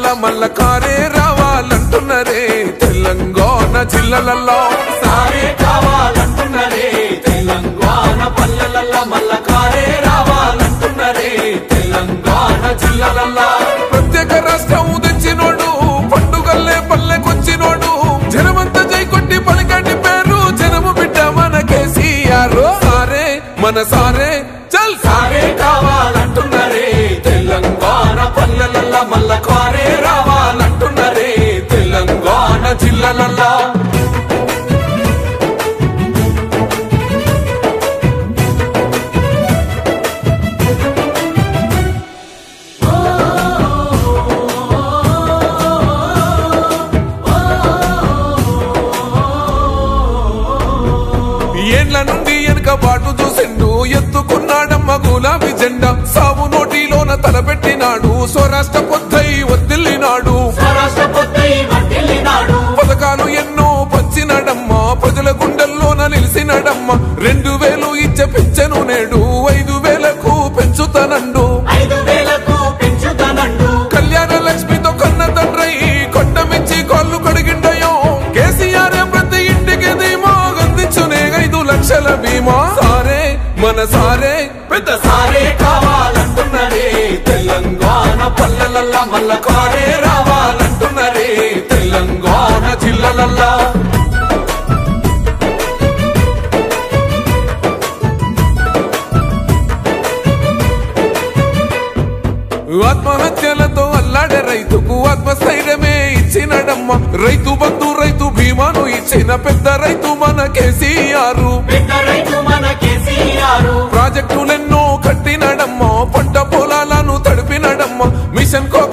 పల్లెలల్లా మల్ల కారే రావాలంటున్నరే తెలంగాణ జిల్లలల్లో సారే కావాలంటున్నరే తెలంగాణ పల్లెలల్లా మల్ల కారే రావాలంటున్నరే తెలంగాణ జిల్లలల్లా ప్రత్యేక రాష్ట్రం తెచ్చినోడు పండుగల్లే పల్లెకొచ్చినోడు జనమంతా జై కొట్టి పలికండి పేరు జనము బిడ్డ మన కేసీఆర్ సారే మన సారే చల్ సారే కావాలంటున్నరే తెలంగాణ పల్లెలల్లా మల్ల కారే రావాలంటున్నరే తెలంగాణ జిల్లలల్లా ఏండ్ల నుండి వెనక బాటు చూసిండు ఎత్తుకున్నాడమ్మ గులాబీ జెండా సాగు నోటిలోన తలపెట్టినాడు స్వరాష్ట్ర పొద్దై వదిల్లినాడు స్వరాష్ట్ర పొద్దై వర్ధిల్లినాడు పథకాలు ఎన్నో పంచినాడమ్మ ప్రజల గుండెల్లోన నిలిచినాడమ్మ రెండు వేలు ఇచ్చే పింఛను నేడు ఐదు వేలకు పెంచుతానండు ఐదు వేలకు పెంచుతానండు కళ్యాణ లక్ష్మితో కన్న తండ్రై కొండ మించి కాళ్ళు కడిగిండయో కేసీఆర్ ప్రతి ఇంటికి ధీమా అందించునే ఐదు లక్షల బీమా సారే మన సారే పెద్ద సారే కావాలంటున్నరే తెలంగాణ పల్లెలల్లా మల్ల కారే రావాలంటున్నరే తెలంగాణ జిల్లలల్లా ఆత్మహత్యలతో అల్లాడే రైతుకు ఆత్మస్థైర్యమే ఇచ్చినడమ్మ రైతు బంధు రైతు బీమాను ఇచ్చిన పెద్ద రైతు మన కేసీఆర్ పెద్ద రైతు మన కేసీఆర్ ప్రాజెక్టులెన్నో కట్టినడమ్మ పంట పొలాలను తడిపినడమ్మ మిషన్ కో